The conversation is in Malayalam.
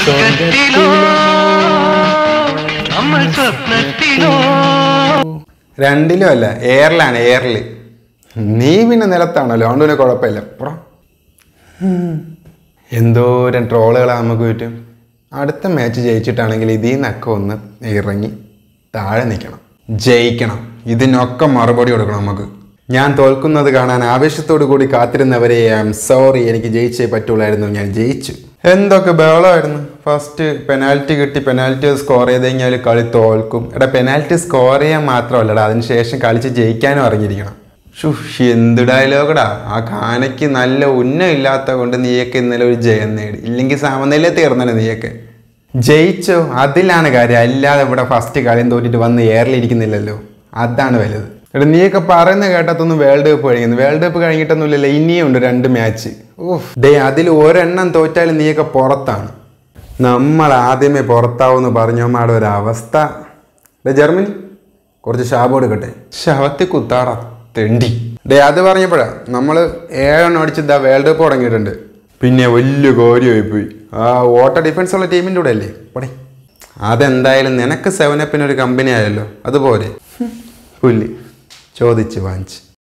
സ്വർഗത്തിലോ നമ്മൾ സ്വപ്നത്തിലോ രണ്ടിലും അല്ല എയറിലാണ് എയറിൽ നീ പിന്നെ നിലത്താണല്ലോ അതുകൊണ്ട് പിന്നെ കുഴപ്പമില്ല പുറം എന്തോരം ട്രോളുകളാണ് നമുക്ക് പറ്റും അടുത്ത മാച്ച് ജയിച്ചിട്ടാണെങ്കിൽ ഇതിൽ നിന്നൊക്കെ ഒന്ന് ഇറങ്ങി താഴെ നിൽക്കണം ജയിക്കണം ഇതിനൊക്കെ മറുപടി കൊടുക്കണം നമുക്ക് ഞാൻ തോൽക്കുന്നത് കാണാൻ ആവേശത്തോടു കൂടി കാത്തിരുന്നവരെ ഐ ആം സോറി എനിക്ക് ജയിച്ചേ പറ്റുള്ളായിരുന്നു ഞാൻ ജയിച്ചു എന്തൊക്കെ ബഹളമായിരുന്നു ഫസ്റ്റ് പെനാൽറ്റി കിട്ടി പെനാൽറ്റി സ്കോർ ചെയ്ത് കഴിഞ്ഞാൽ കളി തോൽക്കും എടാ പെനാൽറ്റി സ്കോർ ചെയ്യാൻ മാത്രമല്ലടാ അതിനുശേഷം കളിച്ച് ജയിക്കാനും അറിഞ്ഞിരിക്കണം ഷു എന്ത് ഡയലോഗടാ ആ ഖാനയ്ക്ക് നല്ല ഉന്നം ഇല്ലാത്ത കൊണ്ട് നീയൊക്കെ ഇന്നലെ ഒരു ജയം നേടി ഇല്ലെങ്കിൽ സമനില തീർന്നല്ലോ നീയൊക്കെ ജയിച്ചോ അതിലാണ് കാര്യം അല്ലാതെ ഇവിടെ ഫസ്റ്റ് കളിയും തോറ്റിട്ട് വന്ന് എയറിലിരിക്കുന്നില്ലല്ലോ അതാണ് വലുത് എടാ നീയൊക്കെ പറയുന്ന കേട്ടത്തൊന്നും വേൾഡ് കപ്പ് കഴിയുന്നു വേൾഡ് കപ്പ് കഴിഞ്ഞിട്ടൊന്നുമില്ലല്ലോ ഇനിയും ഉണ്ട് രണ്ട് മാച്ച് ഓഹ് ഡേ അതിൽ ഒരെണ്ണം തോറ്റാലും നീയൊക്കെ പുറത്താണ് നമ്മൾ ആദ്യമേ പുറത്താവെന്ന് പറഞ്ഞോമാടെ ഒരു അവസ്ഥ ഡേ ജർമ്മനി കുറച്ച് ശാപം എടുക്കട്ടെ ശവത്തിൽ കുത്താറ തെണ്ടി ഡേ അത് പറഞ്ഞപ്പോഴാ നമ്മൾ ഏഴെണ്ണം അടിച്ച് ഇതാ വേൾഡ് കപ്പ് തുടങ്ങിയിട്ടുണ്ട് പിന്നെ വലിയ കാര്യമായി പോയി ആ ഓട്ട ഡിഫൻസ് ഉള്ള ടീമിൻ്റെ കൂടെ അല്ലേ പടേ അതെന്തായാലും നിനക്ക് സെവനപ്പിന് ഒരു കമ്പനി ആയല്ലോ അതുപോലെ ഹും, പുല്ല് ചോദിച്ച് വാങ്ങിച്ച്